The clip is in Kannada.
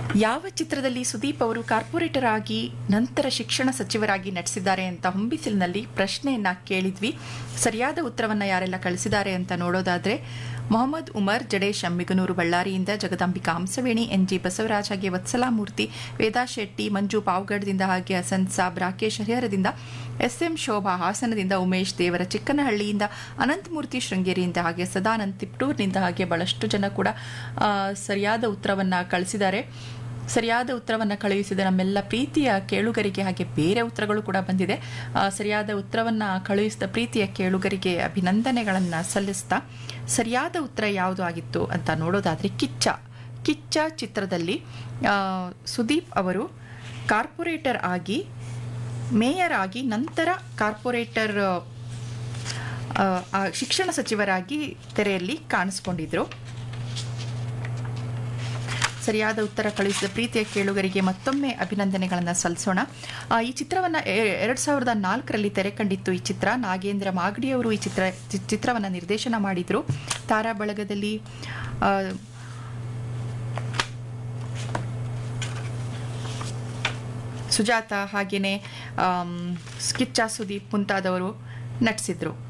ಯಾವ ಚಿತ್ರದಲ್ಲಿ ಸುದೀಪ್ ಅವರು ಕಾರ್ಪೊರೇಟರ್ ಆಗಿ ನಂತರ ಶಿಕ್ಷಣ ಸಚಿವರಾಗಿ ನಟಿಸಿದ್ದಾರೆ ಅಂತ ಹೊಂಬಿಸಿಲಿನಲ್ಲಿ ಪ್ರಶ್ನೆಯನ್ನ ಕೇಳಿದ್ವಿ ಸರಿಯಾದ ಉತ್ತರವನ್ನ ಯಾರೆಲ್ಲ ಕಳಿಸಿದ್ದಾರೆ ಅಂತ ನೋಡೋದಾದ್ರೆ ಮೊಹಮ್ಮದ್ ಉಮರ್ ಜಡೇಶ್ ಅಮ್ಮಿಗನೂರು ಬಳ್ಳಾರಿಯಿಂದ ಜಗದಾಂಬಿಕಾ ಹಂಸವೇಣಿ ಎನ್ ಜಿ ಬಸವರಾಜ್ ಹಾಗೆ ವತ್ಸಲಾಮೂರ್ತಿ ವೇದಾ ಶೆಟ್ಟಿ ಮಂಜು ಪಾವಗಡದಿಂದ ಹಾಗೆ ಹಸನ್ ಸಾಬ್ ರಾಕೇಶ್ ಹರಿಹರದಿಂದ ಎಸ್ ಎಂ ಶೋಭಾ ಹಾಸನದಿಂದ ಉಮೇಶ್ ದೇವರ ಚಿಕ್ಕನಹಳ್ಳಿಯಿಂದ ಅನಂತಮೂರ್ತಿ ಶೃಂಗೇರಿಯಿಂದ ಹಾಗೆ ಸದಾನಂದ್ ತಿಪ್ಟೂರ್ನಿಂದ ಹಾಗೆ ಬಹಳಷ್ಟು ಜನ ಕೂಡ ಆ, ಸರಿಯಾದ ಉತ್ತರವನ್ನ ಕಳಿಸಿದ್ದಾರೆ ಸರಿಯಾದ ಉತ್ತರವನ್ನು ಕಳುಹಿಸಿದ ನಮ್ಮೆಲ್ಲ ಪ್ರೀತಿಯ ಕೇಳುಗರಿಗೆ ಹಾಗೆ ಬೇರೆ ಉತ್ತರಗಳು ಕೂಡ ಬಂದಿದೆ ಆ, ಸರಿಯಾದ ಉತ್ತರವನ್ನು ಕಳುಹಿಸಿದ ಪ್ರೀತಿಯ ಕೇಳುಗರಿಗೆ ಅಭಿನಂದನೆಗಳನ್ನು ಸಲ್ಲಿಸ್ತಾ ಸರಿಯಾದ ಉತ್ತರ ಯಾವುದು ಆಗಿತ್ತು ಅಂತ ನೋಡೋದಾದರೆ ಕಿಚ್ಚ ಕಿಚ್ಚ ಚಿತ್ರದಲ್ಲಿ ಆ, ಸುದೀಪ್ ಅವರು ಕಾರ್ಪೊರೇಟರ್ ಆಗಿ ಮೇಯರ್ ಆಗಿ ನಂತರ ಕಾರ್ಪೊರೇಟರ್ ಆ, ಆ, ಶಿಕ್ಷಣ ಸಚಿವರಾಗಿ ತೆರೆಯಲ್ಲಿ ಕಾಣಿಸ್ಕೊಂಡಿದ್ರು ಸರಿಯಾದ ಉತ್ತರ ಕಳುಹಿಸಿದ ಪ್ರೀತಿಯ ಕೇಳುಗರಿಗೆ ಮತ್ತೊಮ್ಮೆ ಅಭಿನಂದನೆಗಳನ್ನು ಸಲ್ಲಿಸೋಣ ಆ, ಈ ಚಿತ್ರವನ್ನು ಎರಡು ಸಾವಿರದ ನಾಲ್ಕರಲ್ಲಿ ತೆರೆ ಕಂಡಿತ್ತು ಈ ಚಿತ್ರ ನಾಗೇಂದ್ರ ಮಾಗಡಿಯವರು ಈ ಚಿತ್ರ ಚಿ- ಚಿತ್ರವನ್ನು ನಿರ್ದೇಶನ ಮಾಡಿದರು ತಾರಾ ಬಳಗದಲ್ಲಿ ಆ, ಸುಜಾತ ಹಾಗೆಯೇ ಕಿಚ್ಚ ಸುದೀಪ್ ಮುಂತಾದವರು ನಟಿಸಿದ್ರು